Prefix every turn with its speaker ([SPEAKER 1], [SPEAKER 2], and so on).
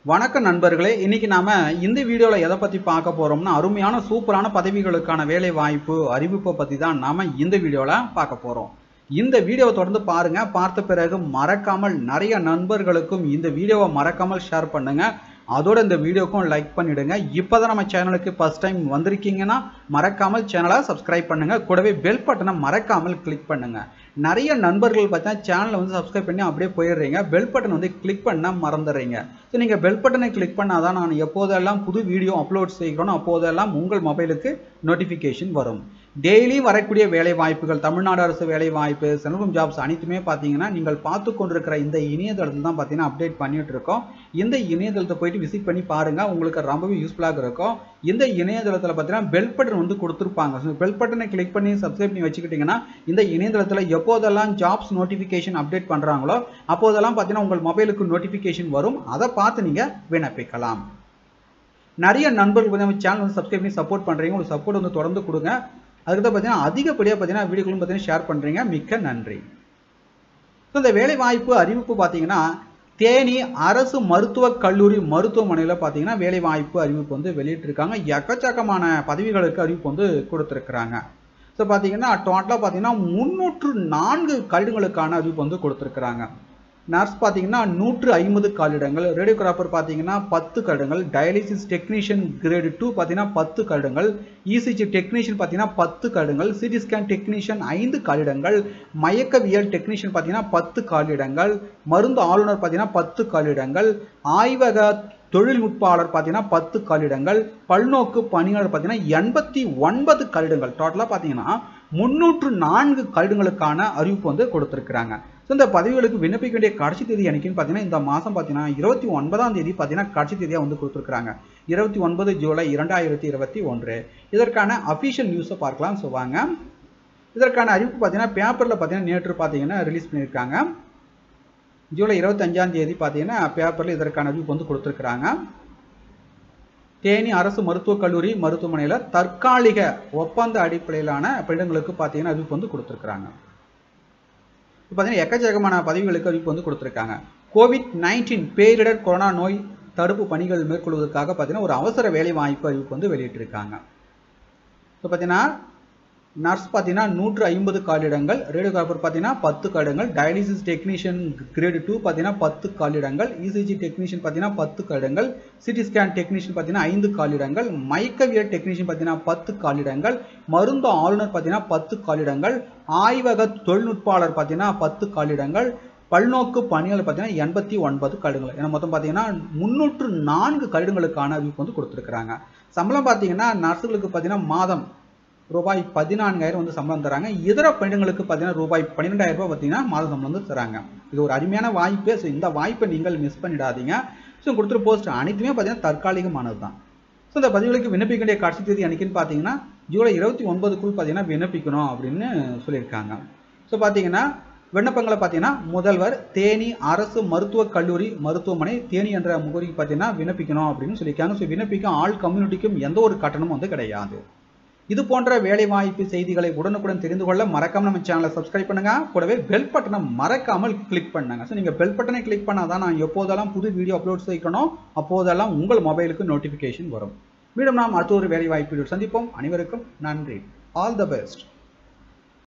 [SPEAKER 1] வணக்கம் நண்பர்களே இன்னைக்கு நாம இந்த வீடியோவில் எதை பற்றி பார்க்க போறோம்னா அருமையான சூப்பரான பதவிகளுக்கான வேலை வாய்ப்பு அறிவிப்பை பற்றி தான் நாம இந்த வீடியோவில் பார்க்க போறோம் இந்த வீடியோவை தொடர்ந்து பாருங்க பார்த்த பிறகு மறக்காமல் நிறைய நண்பர்களுக்கும் இந்த வீடியோவை மறக்காமல் ஷேர் பண்ணுங்க அதோட இந்த வீடியோக்கும் லைக் பண்ணிடுங்க இப்போதான் நம்ம சேனலுக்கு ஃபர்ஸ்ட் டைம் வந்திருக்கீங்கன்னா மறக்காமல் சேனலை சப்ஸ்கிரைப் பண்ணுங்க கூடவே பெல் பட்டனை மறக்காமல் கிளிக் பண்ணுங்க நிறைய நண்பர்கள் பார்த்தா சேனலை வந்து சப்ஸ்கிரைப் பண்ணி அப்படியே போயிடுறீங்க பெல் பட்டன் வந்து கிளிக் பண்ண மறந்துடுறீங்க ஸோ நீங்கள் பெல் பட்டனை கிளிக் பண்ணாதான் நான் எப்போதெல்லாம் புது வீடியோ அப்லோட் செய்கிறோனோ அப்போதெல்லாம் உங்கள் மொபைலுக்கு நோட்டிஃபிகேஷன் வரும் டெய்லி வரக்கூடிய வேலை வாய்ப்புகள் தமிழ்நாடு அரசு வேலை வாய்ப்பு செல்வம் ஜாப்ஸ் அனைத்துமே பார்த்தீங்கன்னா நீங்கள் பார்த்து கொண்டிருக்கிற இந்த இணையதளத்தில் தான் பார்த்தீங்கன்னா அப்டேட் பண்ணிட்டு இருக்கோம் இந்த இணையதளத்தை போயிட்டு விசிட் பண்ணி பாருங்க உங்களுக்கு ரொம்பவே யூஸ்ஃபுல்லாக இருக்கும் இந்த இணையதளத்தில் பார்த்தீங்கன்னா பெல் பட்டன் வந்து கொடுத்துருப்பாங்க ஸோ பெல் பட்டனை கிளிக் பண்ணி சப்ஸ்கிரைப் பண்ணி வச்சுக்கிட்டிங்கன்னா இந்த இணையதளத்தில் எப்போதெல்லாம் ஜாப்ஸ் நோட்டிஃபிகேஷன் அப்டேட் பண்ணுறாங்களோ அப்போதெல்லாம் பார்த்தீங்கன்னா உங்கள் மொபைலுக்கு நோட்டிஃபிகேஷன் வரும் அதை பார்த்து நீங்கள் விண்ணப்பிக்கலாம் நிறைய நண்பர்கள் வந்து சேனல் வந்து சப்ஸ்கிரைப் பண்ணி சப்போர்ட் பண்ணுறீங்க உங்களுக்கு சப்போர்ட் வந்து தொடர்ந்து கொடுங்க அதுக்கு தான் பார்த்தீங்கன்னா அதிகப்படியாக பார்த்தீங்கன்னா வீடியோக்களும் பார்த்தீங்கன்னா ஷேர் பண்ணுறீங்க மிக்க நன்றி ஸோ இந்த வேலை வாய்ப்பு அறிவிப்பு பார்த்தீங்கன்னா தேனி அரசு மருத்துவக் கல்லூரி மருத்துவமனையில் பார்த்தீங்கன்னா வேலை வாய்ப்பு அறிவிப்பு வந்து வெளியிட்டிருக்காங்க எக்கச்சக்கமான பதவிகளுக்கு அறிவிப்பு வந்து கொடுத்துருக்குறாங்க ஸோ பார்த்தீங்கன்னா டோட்டலாக பார்த்தீங்கன்னா முந்நூற்று நான்கு கல்விகளுக்கான அறிவிப்பு வந்து கொடுத்துருக்குறாங்க நர்ஸ் பார்த்தீங்கன்னா நூற்று ஐம்பது காலிடங்கள் ரேடியோகிராஃபர் பார்த்தீங்கன்னா பத்து கருடங்கள் டயாலிசிஸ் டெக்னீஷியன் கிரேடு டூ பார்த்தீங்கன்னா பத்து கருடங்கள் இசிஜி டெக்னீஷியன் பார்த்தீங்கன்னா பத்து கருடங்கள் சிடி ஸ்கேன் டெக்னீஷியன் ஐந்து காலிடங்கள் மயக்கவியல் டெக்னீஷியன் பார்த்தீங்கன்னா பத்து காலிடங்கள் மருந்து ஆளுநர் பார்த்தீங்கன்னா பத்து காலிடங்கள் ஆய்வக தொழில்நுட்பாளர் பார்த்தீங்கன்னா பத்து காலிடங்கள் பல்நோக்கு பணியாளர் பார்த்தீங்கன்னா எண்பத்தி ஒன்பது கல்லிடங்கள் டோட்டலாக பார்த்தீங்கன்னா முன்னூற்று நான்கு கல்லிடங்களுக்கான அறிவிப்பு வந்து கொடுத்துருக்குறாங்க ஸோ இந்த பதவிகளுக்கு விண்ணப்பிக்க வேண்டிய கடைசி தேதி என்னைக்குன்னு பார்த்தீங்கன்னா இந்த மாதம் பார்த்தீங்கன்னா இருபத்தி ஒன்பதாம் தேதி பார்த்தீங்கன்னா கடைசி தேதியாக வந்து கொடுத்துருக்குறாங்க இருபத்தி ஒன்பது ஜூலை இரண்டாயிரத்தி இருபத்தி ஒன்று இதற்கான அஃபிஷியல் நியூஸை பார்க்கலாம் ஸோ வாங்க இதற்கான அறிவிப்பு பார்த்தீங்கன்னா பேப்பரில் பார்த்தீங்கன்னா நேற்று பார்த்தீங்கன்னா ரிலீஸ் பண்ணியிருக்காங்க ஜூலை இருபத்தஞ்சாம் தேதி பார்த்தீங்கன்னா பேப்பரில் இதற்கான அறிவிப்பு வந்து கொடுத்துருக்குறாங்க தேனி அரசு மருத்துவக் கல்லூரி மருத்துவமனையில் தற்காலிக ஒப்பந்த அடிப்படையிலான பெண்களுக்கு பார்த்தீங்கன்னா அறிவிப்பு வந்து கொடுத்துருக்குறாங்க இப்போ பார்த்தீங்கன்னா எக்கச்சக்கமான பதவிகளுக்கு அறிவிப்பு வந்து கொடுத்துருக்காங்க கோவிட் நைன்டீன் பேரிடர் கொரோனா நோய் தடுப்பு பணிகள் மேற்கொள்வதற்காக பார்த்தீங்கன்னா ஒரு அவசர வேலை வாய்ப்பு அறிவிப்பு வந்து வெளியிட்டிருக்காங்க இப்போ பார்த்தீங்கன்னா நர்ஸ் பார்த்தீங்கன்னா நூற்று ஐம்பது காலிடங்கள் ரேடியோகிராஃபர் பார்த்தீங்கன்னா பத்து காலிடங்கள் டயாலிசிஸ் டெக்னீஷியன் கிரேடு டூ பார்த்தீங்கன்னா பத்து காலிடங்கள் இசிஜி டெக்னீஷியன் பார்த்தீங்கன்னா பத்து காலிடங்கள் சிடி ஸ்கேன் டெக்னீஷியன் பார்த்தீங்கன்னா ஐந்து காலிடங்கள் மயக்கவியல் டெக்னீஷியன் பார்த்தீங்கன்னா பத்து காலிடங்கள் மருந்து ஆளுநர் பார்த்தீங்கன்னா பத்து காலிடங்கள் ஆய்வக தொழில்நுட்பாளர் பார்த்தீங்கன்னா பத்து காலிடங்கள் பல்நோக்கு பணியாளர் பார்த்தீங்கன்னா எண்பத்தி ஒன்பது கடிதங்கள் ஏன்னா மொத்தம் பார்த்தீங்கன்னா முன்னூற்று நான்கு கடிதங்களுக்கான அறிவிப்பு வந்து கொடுத்துருக்குறாங்க சம்பளம் பார்த்தீங்கன்னா நர்ஸுகளுக்கு பார்த்தீங்கன்னா மாதம் ரூபாய் பதினான்காயிரம் வந்து சம்பளம் தராங்க இதர பணியிடங்களுக்கு பார்த்தீங்கன்னா ரூபாய் பன்னிரெண்டாயிரம் ரூபாய் பார்த்தீங்கன்னா மாத சம்பளம் வந்து தராங்க இது ஒரு அருமையான வாய்ப்பு ஸோ இந்த வாய்ப்பை நீங்கள் மிஸ் பண்ணிடாதீங்க ஸோ கொடுத்துரு போஸ்ட் அனைத்துமே பார்த்தீங்கன்னா தற்காலிகமானது தான் ஸோ இந்த பதிவுகளுக்கு விண்ணப்பிக்க வேண்டிய கடைசி தேதி அன்னைக்குன்னு பார்த்தீங்கன்னா ஜூலை இருபத்தி ஒன்பதுக்குள் பார்த்தீங்கன்னா விண்ணப்பிக்கணும் அப்படின்னு சொல்லியிருக்காங்க ஸோ பார்த்தீங்கன்னா விண்ணப்பங்களை பார்த்தீங்கன்னா முதல்வர் தேனி அரசு மருத்துவக் கல்லூரி மருத்துவமனை தேனி என்ற முகவரிக்கு பார்த்தீங்கன்னா விண்ணப்பிக்கணும் அப்படின்னு சொல்லியிருக்காங்க ஸோ விண்ணப்பிக்க ஆள் கம்யூனிட்டிக்கும் எந்த ஒரு கட்டணமும் வந்து கிடையாது இது போன்ற வேலை வாய்ப்பு செய்திகளை உடனுக்குடன் தெரிந்து கொள்ள மறக்காம நம்ம சேனலை சப்ஸ்கிரைப் பண்ணுங்க கூடவே பெல் பட்டனை மறக்காமல் கிளிக் பண்ணுங்க ஸோ நீங்கள் பெல் பட்டனை கிளிக் பண்ணாதான் நான் எப்போதெல்லாம் புது வீடியோ அப்லோட் செய்யணும் அப்போதெல்லாம் உங்கள் மொபைலுக்கு நோட்டிஃபிகேஷன் வரும் மீண்டும் நாம் அடுத்த ஒரு வேலை வாய்ப்பு சந்திப்போம் அனைவருக்கும் நன்றி ஆல் த பெஸ்ட்